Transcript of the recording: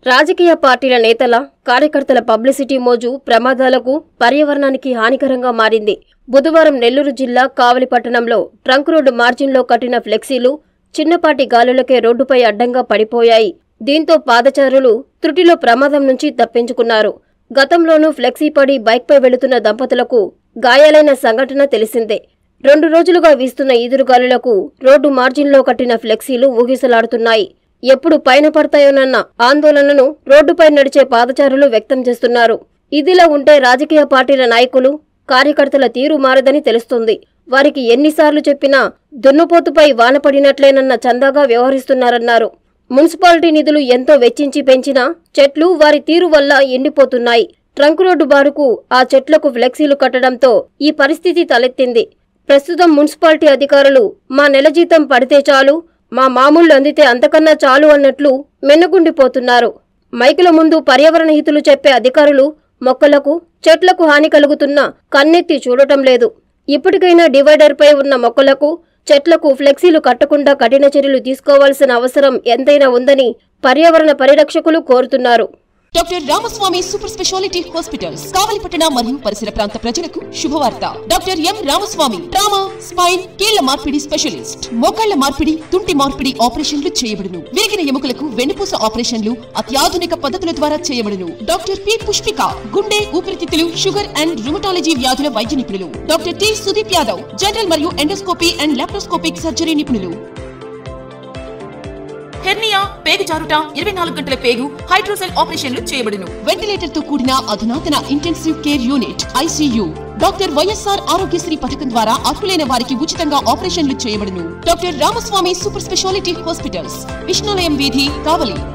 రాజకీయ పార్టీల నేతల కార్యకర్తల పబ్లిసిటీ మోజు ప్రమాదాలకు పర్యావరణానికి హానికరంగా మారింది బుధవారం నెల్లూరు జిల్లా కావలి పట్టణంలో ట్రంక్ రోడ్డు మార్జిన్లో కట్టిన ఫ్లెక్సీలు చిన్నపాటి గాలులకే రోడ్డుపై అడ్డంగా పడిపోయాయి దీంతో పాదచారులు త్రుటిలో ప్రమాదం నుంచి తప్పించుకున్నారు గతంలోనూ ఫ్లెక్సీ పడి బైక్పై వెళుతున్న దంపతులకు గాయాలైన సంఘటన తెలిసిందే రెండు రోజులుగా వీస్తున్న ఈదురుగాలులకు రోడ్డు మార్జిన్లో కట్టిన ఫ్లెక్సీలు ఊగిసలాడుతున్నాయి ఎప్పుడు పైన పడతాయోనన్న ఆందోళనను రోడ్డుపై నడిచే పాదచారులు వ్యక్తం చేస్తున్నారు ఇదిలా ఉంటే రాజకీయ పార్టీల నాయకులు కార్యకర్తల తీరు మారదని తెలుస్తుంది వారికి ఎన్నిసార్లు చెప్పినా దున్నుపోతుపై వాన పడినట్లేనన్న చందాగా వ్యవహరిస్తున్నారన్నారు మున్సిపాలిటీ నిధులు ఎంతో వెచ్చించి పెంచినా చెట్లు వారి తీరు వల్ల ఎండిపోతున్నాయి ట్రంక్ రోడ్డు బారుకు ఆ చెట్లకు ఫ్లెక్సీలు కట్టడంతో ఈ పరిస్థితి తలెత్తింది ప్రస్తుతం మున్సిపాలిటీ అధికారులు మా నెల జీతం పడితే చాలు మా మామూళ్లు అందితే అంతకన్నా చాలు అన్నట్లు మెన్నగుండిపోతున్నారు మైకుల ముందు పర్యావరణ హితులు చెప్పే అధికారులు మొక్కలకు చెట్లకు హాని కలుగుతున్నా కన్నెత్తి చూడటం లేదు ఇప్పటికైనా డివైడర్పై ఉన్న మొక్కలకు చెట్లకు ఫ్లెక్సీలు కట్టకుండా కఠిన చర్యలు తీసుకోవాల్సిన అవసరం ఎంతైనా ఉందని పర్యావరణ పరిరక్షకులు కోరుతున్నారు doctor Ramaswamy super speciality hospitals కావలిపట్టణ మరియు పరిసర ప్రాంత ప్రజలకు శుభవార్త doctor M Ramaswamy trauma spine కీళ్ల మార్పిడి స్పెషలిస్ట్ మోకాళ్ల మార్పిడి తుంటి మార్పిడి ఆపరేషన్లు చేయబడును విరిగిన ఎముకలకు వెన్నుపూస ఆపరేషన్లు అత్యాధునిక పద్ధతుల ద్వారా చేయబడును డాక్టర్ పి పుష్పిక గుండె ఊపిరితిత్తులు షుగర్ అండ్ రుమటాలజీ వ్యాధుల వైద్య నిపుణులు doctor T Sudeep Yadav general మరియు ఎండోస్కోపీ అండ్ లాప్రోస్కోపిక్ సర్జరీ నిపుణులు హెర్నియా పేగు జారుట ఇరవై నాలుగు గంటల పేగు హైడ్రోసెల్ ఆపరేషన్లు చేయబడును వెంటిలేటర్ తో కూడిన అధునాతన intensive care unit ICU doctor YSR Aarogyasri పథకం ద్వారా అర్హులైన వారికి ఉచితంగా ఆపరేషన్లు చేయబడును doctor Ramaswamy super speciality hospitals Vishnulayam వీధి కావలి